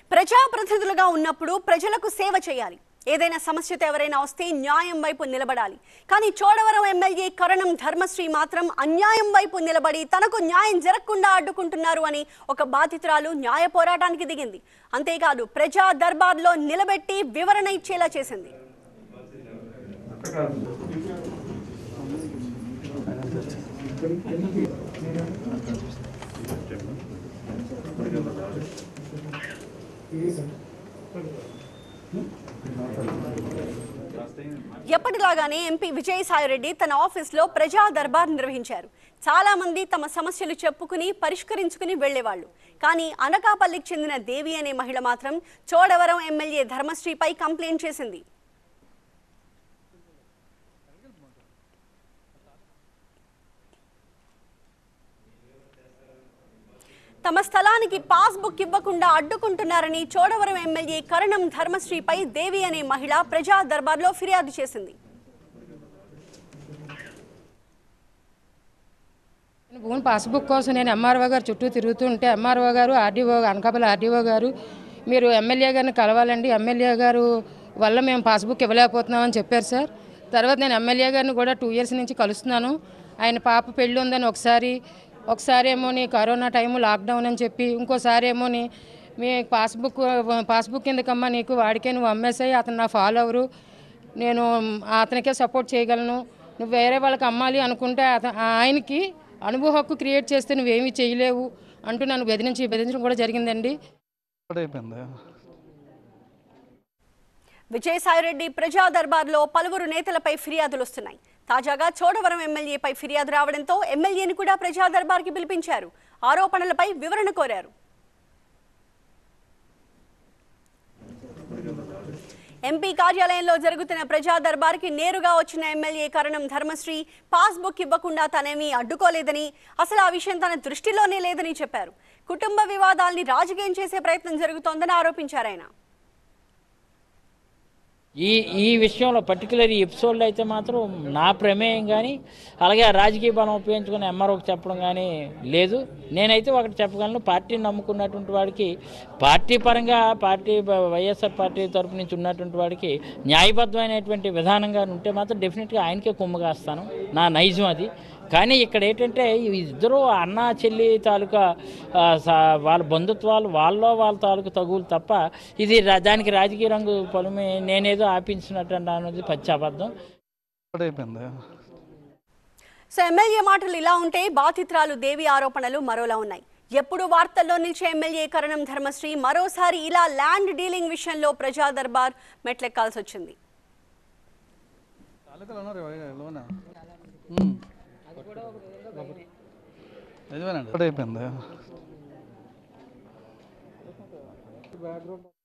ప్రజాప్రతినిధులుగా ఉన్నప్పుడు ప్రజలకు సేవ చేయాలి ఏదైనా సమస్యతో ఎవరైనా వస్తే న్యాయం వైపు నిలబడాలి కానీ చోడవరం ఎమ్మెల్యే కరణం ధర్మశ్రీ మాత్రం అన్యాయం వైపు నిలబడి తనకు న్యాయం జరగకుండా అడ్డుకుంటున్నారు అని ఒక బాధితురాలు న్యాయ పోరాటానికి దిగింది అంతేకాదు ప్రజా దర్బార్లో నిలబెట్టి వివరణ ఇచ్చేలా చేసింది ఎప్పటిలాగానే ఎంపీ విజయసాయిరెడ్డి తన ఆఫీస్లో ప్రజా దర్బార్ నిర్వహించారు చాలా మంది తమ సమస్యలు చెప్పుకుని పరిష్కరించుకుని వెళ్లేవాళ్ళు కానీ అనకాపల్లికి చెందిన దేవి అనే మహిళ మాత్రం చోడవరం ఎమ్మెల్యే ధర్మశ్రీపై కంప్లైంట్ చేసింది తమ స్థలానికి పాస్బుక్ ఇవ్వకుండా అడ్డుకుంటున్నారని చోడవరం ఎమ్మెల్యే కరణం ధర్మశ్రీపై దేవి అనే మహిళ ప్రజా దర్బార్లో ఫిర్యాదు చేసింది భూమి పాస్బుక్ కోసం నేను ఎంఆర్ఓ గారు చుట్టూ తిరుగుతుంటే ఎంఆర్ఓ గారు ఆర్డీఓ అనకాపల్లి ఆర్డీఓ గారు మీరు ఎమ్మెల్యే గారిని కలవాలండి ఎమ్మెల్యే గారు వల్ల మేము పాస్బుక్ ఇవ్వలేకపోతున్నామని చెప్పారు సార్ తర్వాత నేను ఎమ్మెల్యే గారిని కూడా టూ ఇయర్స్ నుంచి కలుస్తున్నాను ఆయన పాప పెళ్ళి ఉందని ఒకసారి ఒకసారి ఏమోని కరోనా టైము లాక్డౌన్ అని చెప్పి ఇంకోసారి ఏమోని మీ పాస్బుక్ పాస్బుక్ ఎందుకమ్మా నీకు వాడికే నువ్వు అమ్మేసాయి అతను నా ఫాలోవరు నేను అతనికే సపోర్ట్ చేయగలను నువ్వు వేరే వాళ్ళకి అమ్మాలి అనుకుంటే అత ఆయనకి అనుభవ హక్కు క్రియేట్ చేస్తే నువ్వేమీ చేయలేవు అంటూ నన్ను బెదిరించి బెదిరించడం కూడా జరిగిందండి అయిపోయింది విజయసాయిరెడ్డి ప్రజా దర్బార్లో పలువురు నేతలపై ఫిర్యాదులు వస్తున్నాయి తాజాగా చోడవరం ఎమ్మెల్యేపై ఫిర్యాదు రావడంతో ఎమ్మెల్యేని కూడా ప్రజా దర్బార్కి పిలిపించారు ఆరోపణలపై వివరణ కోరారు ఎంపీ కార్యాలయంలో జరుగుతున్న ప్రజా దర్బార్కి నేరుగా వచ్చిన ఎమ్మెల్యే కరణం ధర్మశ్రీ పాస్బుక్ ఇవ్వకుండా తనేమీ అడ్డుకోలేదని అసలు ఆ విషయం తన దృష్టిలోనే లేదని చెప్పారు కుటుంబ వివాదాల్ని రాజకీయం చేసే ప్రయత్నం జరుగుతోందని ఆరోపించారు ఆయన ఈ ఈ విషయంలో పర్టికులర్ ఈ ఎపిసోడ్లో అయితే మాత్రం నా ప్రమేయం కానీ అలాగే ఆ రాజకీయ బలం ఉపయోగించుకుని ఎంఆర్ఓకి చెప్పడం కానీ లేదు నేనైతే ఒకటి చెప్పగలను పార్టీని నమ్ముకున్నటువంటి వాడికి పార్టీ పరంగా పార్టీ బ- వైఎస్ఆర్ పార్టీ తరపు నుంచి ఉన్నటువంటి వాడికి న్యాయబద్ధమైనటువంటి విధానంగా ఉంటే మాత్రం డెఫినెట్గా ఆయనకే కొమ్ము కాస్తాను నా నైజం అది కానీ ఇక్కడ ఏంటంటే ఈ ఇద్దరు అన్న చెల్లి తాలూకా ఆ, సా- వాళ్ళ బంధుత్వాలు వాళ్ళ వాళ్ళ తాలూకు తగులు తప్ప ఇది రా- దానికి రాజకీయ రంగు పొలమే నేనేదో ఆపించినట్టు అన్నది పచ్చి అబద్ధం అయిపోయింది సో ఎమ్మెల్యే మాటలు ఇలా ఉంటే బాధితురాలు దేవి ఆరోపణలు మరోలా ఉన్నాయి ఎప్పుడు వార్తల్లో నిలిచే ఎమ్మెల్యే కరణం ధర్మశ్రీ మరోసారి ఇలా ల్యాండ్ డీలింగ్ విషయంలో ప్రజా దర్బార్ మెట్లెక్కాల్సి వచ్చింది తాలూకాలు ఉన్నారు లోన నిజమేనండి అయిపోయింది